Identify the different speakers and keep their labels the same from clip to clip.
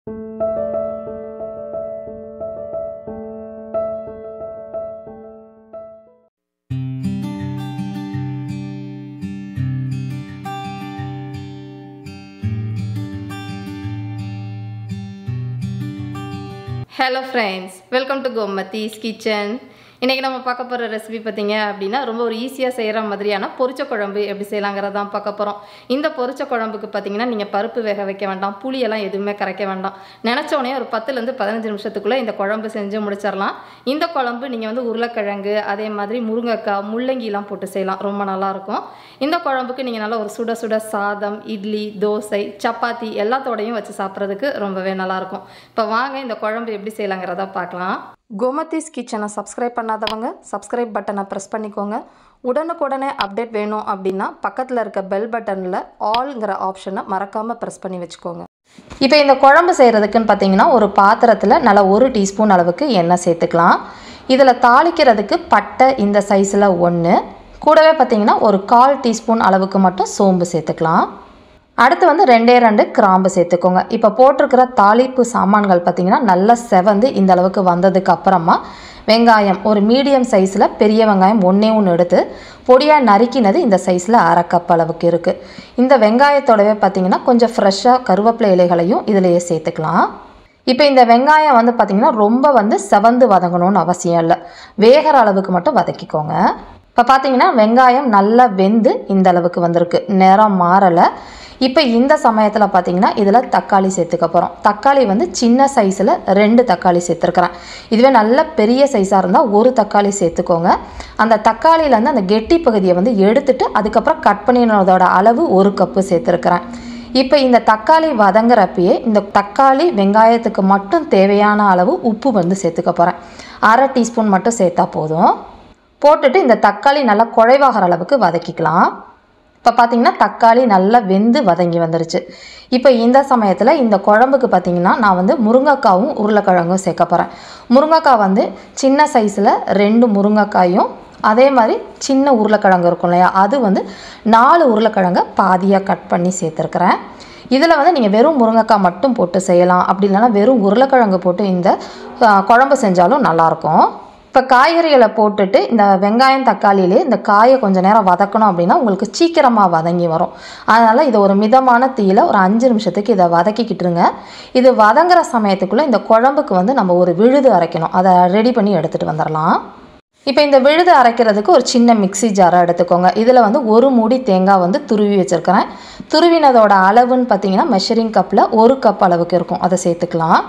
Speaker 1: hello friends welcome to Gomathi's kitchen இன்றைக்கி நம்ம பார்க்க போகிற ரெசிபி பார்த்தீங்க அப்படின்னா ரொம்ப ஒரு ஈஸியாக செய்கிற மாதிரியான பொரிச்ச குழம்பு எப்படி செய்யலாங்கிறத தான் பார்க்க போகிறோம் இந்த பொரிச்ச குழம்புக்கு பார்த்தீங்கன்னா நீங்கள் பருப்பு வேக வைக்க வேண்டாம் புளியெல்லாம் எதுவுமே கரைக்க வேண்டாம் நினச்ச உடனே ஒரு பத்துலேருந்து பதினஞ்சு நிமிஷத்துக்குள்ளே இந்த குழம்பு செஞ்சு முடிச்சிடலாம் இந்த குழம்பு நீங்கள் வந்து உருளைக்கிழங்கு அதே மாதிரி முருங்கைக்காய் முள்ளங்கிலாம் போட்டு செய்யலாம் ரொம்ப நல்லாயிருக்கும் இந்த குழம்புக்கு நீங்கள் நல்லா ஒரு சுட சுட சாதம் இட்லி தோசை சப்பாத்தி எல்லாத்தோடையும் வச்சு சாப்பிட்றதுக்கு ரொம்பவே நல்லாயிருக்கும் இப்போ வாங்க இந்த குழம்பு எப்படி செய்யலாங்கிறத பார்க்கலாம் கோமதிஸ் கிச்சனை சப்ஸ்கிரைப் பண்ணாதவங்க சப்ஸ்கிரைப் பட்டனை ப்ரெஸ் பண்ணிக்கோங்க உடனுக்குடனே அப்டேட் வேணும் அப்படின்னா பக்கத்தில் இருக்க பெல் பட்டனில் ஆல்ங்கிற ஆப்ஷனை மறக்காமல் ப்ரெஸ் பண்ணி வச்சுக்கோங்க இப்போ இந்த குழம்பு செய்கிறதுக்குன்னு பார்த்தீங்கன்னா ஒரு பாத்திரத்தில் நல்லா ஒரு டீஸ்பூன் அளவுக்கு எண்ணெய் சேர்த்துக்கலாம் இதில் தாளிக்கிறதுக்கு பட்டை இந்த சைஸில் ஒன்று கூடவே பார்த்தீங்கன்னா ஒரு கால் டீஸ்பூன் அளவுக்கு மட்டும் சோம்பு சேர்த்துக்கலாம் அடுத்து வந்து ரெண்டே ரெண்டு கிராம்பு சேர்த்துக்கோங்க இப்போ போட்டிருக்கிற தாளிப்பு சாமான்கள் பார்த்திங்கன்னா நல்லா செவந்து இந்த அளவுக்கு வந்ததுக்கு அப்புறமா வெங்காயம் ஒரு மீடியம் சைஸில் பெரிய வெங்காயம் ஒன்றே ஒன்று எடுத்து பொடியாக நறுக்கினது இந்த சைஸில் அரை கப் அளவுக்கு இருக்குது இந்த வெங்காயத்தோடவே பார்த்திங்கன்னா கொஞ்சம் ஃப்ரெஷ்ஷாக கருவேப்பிலை இலைகளையும் இதிலேயே சேர்த்துக்கலாம் இப்போ இந்த வெங்காயம் வந்து பார்த்திங்கன்னா ரொம்ப வந்து செவந்து வதங்கணும்னு அவசியம் இல்லை வேகிற அளவுக்கு மட்டும் வதக்கிக்கோங்க இப்போ பார்த்தீங்கன்னா வெங்காயம் நல்லா வெந்து இந்த அளவுக்கு வந்திருக்கு நிறம் மாறலை இப்போ இந்த சமயத்தில் பார்த்தீங்கன்னா இதில் தக்காளி சேர்த்துக்க போகிறோம் தக்காளி வந்து சின்ன சைஸில் ரெண்டு தக்காளி சேர்த்துருக்குறேன் இதுவே நல்ல பெரிய சைஸாக இருந்தால் ஒரு தக்காளி சேர்த்துக்கோங்க அந்த தக்காளியிலேருந்து அந்த கெட்டி பகுதியை வந்து எடுத்துட்டு அதுக்கப்புறம் கட் பண்ணினதோட அளவு ஒரு கப்பு சேர்த்துருக்குறேன் இப்போ இந்த தக்காளி வதங்குறப்பயே இந்த தக்காளி வெங்காயத்துக்கு மட்டும் தேவையான அளவு உப்பு வந்து சேர்த்துக்க போகிறேன் அரை டீஸ்பூன் மட்டும் சேர்த்தா போதும் போட்டுட்டு இந்த தக்காளி நல்லா குழைவாகிற அளவுக்கு வதக்கிக்கலாம் இப்போ பார்த்தீங்கன்னா தக்காளி நல்லா வெந்து வதங்கி வந்துருச்சு இப்போ இந்த சமயத்தில் இந்த குழம்புக்கு பார்த்தீங்கன்னா நான் வந்து முருங்கைக்காவும் உருளைக்கிழங்கும் சேர்க்க போகிறேன் முருங்கைக்காய் வந்து சின்ன சைஸில் ரெண்டு முருங்கைக்காயும் அதே மாதிரி சின்ன உருளைக்கிழங்கு இருக்கும் இல்லையா அது வந்து நாலு உருளைக்கிழங்கை பாதியாக கட் பண்ணி சேர்த்துருக்குறேன் இதில் வந்து நீங்கள் வெறும் முருங்கைக்காய் மட்டும் போட்டு செய்யலாம் அப்படி இல்லைன்னா வெறும் உருளைக்கிழங்கு போட்டு இந்த குழம்பு செஞ்சாலும் நல்லாயிருக்கும் இப்போ காய்கறிகளை போட்டுட்டு இந்த வெங்காயம் தக்காளியிலே இந்த காயை கொஞ்சம் நேரம் வதக்கணும் அப்படின்னா உங்களுக்கு சீக்கிரமாக வதங்கி வரும் அதனால் இதை ஒரு மிதமான தீயில் ஒரு அஞ்சு நிமிஷத்துக்கு இதை வதக்கிக்கிட்டுருங்க இது வதங்குற சமயத்துக்குள்ளே இந்த குழம்புக்கு வந்து நம்ம ஒரு விழுது அரைக்கணும் அதை ரெடி பண்ணி எடுத்துகிட்டு வந்துடலாம் இப்போ இந்த விழுது அரைக்கிறதுக்கு ஒரு சின்ன மிக்சி ஜாரை எடுத்துக்கோங்க இதில் வந்து ஒரு மூடி தேங்காய் வந்து துருவி வச்சுருக்கிறேன் துருவினதோட அளவுன்னு பார்த்தீங்கன்னா மெஷரிங் கப்பில் ஒரு கப் அளவுக்கு இருக்கும் அதை சேர்த்துக்கலாம்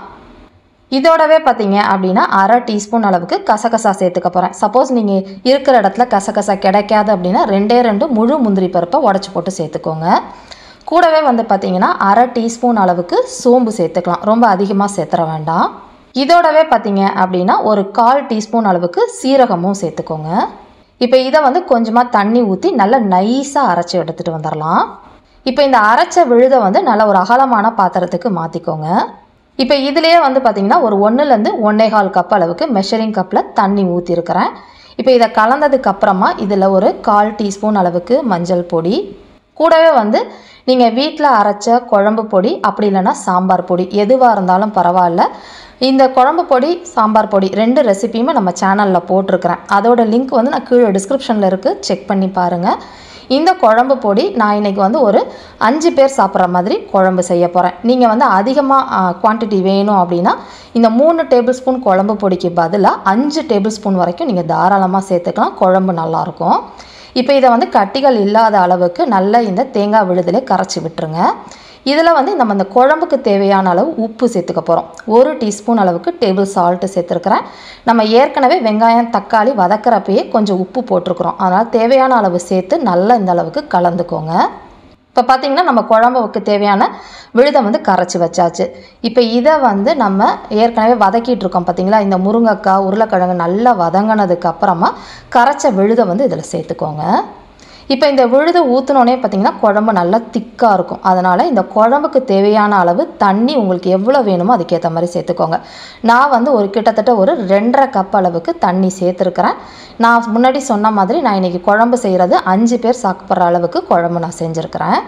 Speaker 1: இதோடவே பார்த்தீங்க அப்படின்னா அரை டீஸ்பூன் அளவுக்கு கசகசா சேர்த்துக்க போகிறேன் சப்போஸ் நீங்கள் இருக்கிற இடத்துல கசகசா கிடைக்காது அப்படின்னா ரெண்டே ரெண்டு முழு முந்திரி பருப்பை உடச்சி போட்டு சேர்த்துக்கோங்க கூடவே வந்து பார்த்தீங்கன்னா அரை டீஸ்பூன் அளவுக்கு சோம்பு சேர்த்துக்கலாம் ரொம்ப அதிகமாக சேர்த்துற வேண்டாம் இதோடவே பார்த்தீங்க அப்படின்னா ஒரு கால் டீஸ்பூன் அளவுக்கு சீரகமும் சேர்த்துக்கோங்க இப்போ இதை வந்து கொஞ்சமாக தண்ணி ஊற்றி நல்லா நைஸாக அரைச்சி எடுத்துகிட்டு வந்துடலாம் இப்போ இந்த அரைச்ச விழுதை வந்து நல்ல ஒரு அகலமான பாத்திரத்துக்கு மாற்றிக்கோங்க இப்போ இதுலேயே வந்து பார்த்திங்கன்னா ஒரு ஒன்றுலேருந்து ஒன்றே கால் கப் அளவுக்கு மெஷரிங் கப்பில் தண்ணி ஊற்றிருக்கிறேன் இப்போ இதை கலந்ததுக்கு அப்புறமா இதில் ஒரு கால் டீஸ்பூன் அளவுக்கு மஞ்சள் பொடி கூடவே வந்து நீங்கள் வீட்டில் அரைச்ச குழம்பு பொடி அப்படி இல்லைன்னா சாம்பார் பொடி எதுவாக இருந்தாலும் பரவாயில்ல இந்த குழம்பு பொடி சாம்பார் பொடி ரெண்டு ரெசிபியுமே நம்ம சேனலில் போட்டிருக்கிறேன் அதோட லிங்க் வந்து நான் கீழே டிஸ்கிரிப்ஷனில் இருக்குது செக் பண்ணி பாருங்கள் இந்த குழம்பு பொடி நான் இன்றைக்கி வந்து ஒரு அஞ்சு பேர் சாப்பிட்ற மாதிரி குழம்பு செய்ய போகிறேன் நீங்கள் வந்து அதிகமாக குவான்டிட்டி வேணும் அப்படின்னா இந்த மூணு டேபிள் ஸ்பூன் குழம்பு பொடிக்கு பதிலாக அஞ்சு டேபிள் ஸ்பூன் வரைக்கும் நீங்கள் தாராளமாக சேர்த்துக்கலாம் குழம்பு நல்லாயிருக்கும் இப்போ இதை வந்து கட்டிகள் இல்லாத அளவுக்கு நல்லா இந்த தேங்காய் விழுதிலே கரைச்சி விட்டுருங்க இதில் வந்து நம்ம இந்த குழம்புக்கு தேவையான அளவு உப்பு சேர்த்துக்க போகிறோம் ஒரு டீஸ்பூன் அளவுக்கு டேபிள் சால்ட்டு சேர்த்துருக்குறேன் நம்ம ஏற்கனவே வெங்காயம் தக்காளி வதக்கிறப்பயே கொஞ்சம் உப்பு போட்டிருக்கிறோம் அதனால் தேவையான அளவு சேர்த்து நல்லா இந்த அளவுக்கு கலந்துக்கோங்க இப்போ பார்த்திங்கன்னா நம்ம குழம்புக்கு தேவையான விழுதை வந்து கரைச்சி வச்சாச்சு இப்போ இதை வந்து நம்ம ஏற்கனவே வதக்கிட்டு இருக்கோம் பார்த்திங்களா இந்த முருங்கைக்காய் உருளைக்கிழங்கு நல்லா வதங்கினதுக்கு அப்புறமா கரைச்ச விழுதை வந்து இதில் சேர்த்துக்கோங்க இப்போ இந்த விழுதை ஊற்றினோடனே பார்த்திங்கன்னா குழம்பு நல்லா திக்காக இருக்கும் அதனால் இந்த குழம்புக்கு தேவையான அளவு தண்ணி உங்களுக்கு எவ்வளோ வேணுமோ அதுக்கேற்ற மாதிரி சேர்த்துக்கோங்க நான் வந்து ஒரு கிட்டத்தட்ட ஒரு ரெண்டரை கப் அளவுக்கு தண்ணி சேர்த்துருக்கிறேன் நான் முன்னாடி சொன்ன மாதிரி நான் இன்றைக்கி குழம்பு செய்கிறது அஞ்சு பேர் சாப்பிட்ற அளவுக்கு குழம்பு நான் செஞ்சுருக்கிறேன்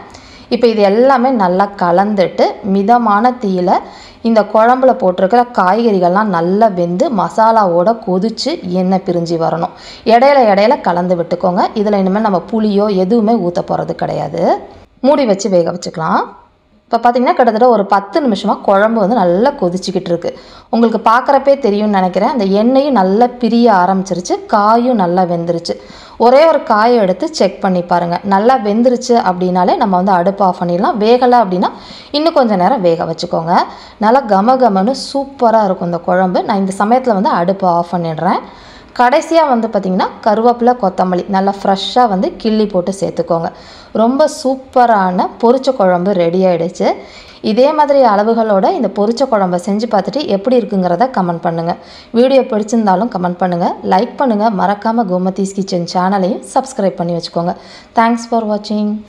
Speaker 1: இப்போ இது எல்லாமே நல்லா கலந்துட்டு மிதமான தீயில இந்த குழம்புல போட்டிருக்கிற காய்கறிகள்லாம் நல்லா வெந்து மசாலாவோட கொதிச்சு எண்ணெய் பிரிஞ்சு வரணும் இடையில இடையில கலந்து விட்டுக்கோங்க இதில் இனிமேல் நம்ம புளியோ எதுவுமே ஊற்ற போகிறது கிடையாது மூடி வச்சு வேக வச்சுக்கலாம் இப்போ பார்த்தீங்கன்னா கிட்டத்தட்ட ஒரு பத்து நிமிஷமாக குழம்பு வந்து நல்லா கொதிச்சுக்கிட்டு இருக்கு உங்களுக்கு பார்க்குறப்பே தெரியும்னு நினைக்கிறேன் அந்த எண்ணெயும் நல்லா பிரிய ஆரம்பிச்சிருச்சு காயும் நல்லா வெந்துருச்சு ஒரே ஒரு காயை எடுத்து செக் பண்ணி பாருங்கள் நல்லா வெந்துருச்சு அப்படின்னாலே நம்ம வந்து அடுப்பு ஆஃப் பண்ணிடலாம் வேகலை அப்படின்னா இன்னும் கொஞ்சம் நேரம் வேக வச்சுக்கோங்க நல்லா கம கமன்னு சூப்பராக இருக்கும் இந்த குழம்பு நான் இந்த சமயத்தில் வந்து அடுப்பு ஆஃப் பண்ணிடுறேன் கடைசியாக வந்து பார்த்திங்கன்னா கருவேப்பிலை கொத்தமல்லி நல்லா ஃப்ரெஷ்ஷாக வந்து கிள்ளி போட்டு சேர்த்துக்கோங்க ரொம்ப சூப்பரான பொரிச்ச குழம்பு ரெடி ஆயிடுச்சு இதே மாதிரி அளவுகளோட இந்த பொரிச்ச குழம்பை செஞ்சு பார்த்துட்டு எப்படி இருக்குங்கிறத கமெண்ட் பண்ணுங்கள் வீடியோ பிடிச்சிருந்தாலும் கமெண்ட் பண்ணுங்கள் லைக் பண்ணுங்கள் மறக்காமல் கோமதீஸ் கிச்சன் சேனலையும் சப்ஸ்கிரைப் பண்ணி வச்சுக்கோங்க தேங்க்ஸ் ஃபார் வாட்சிங்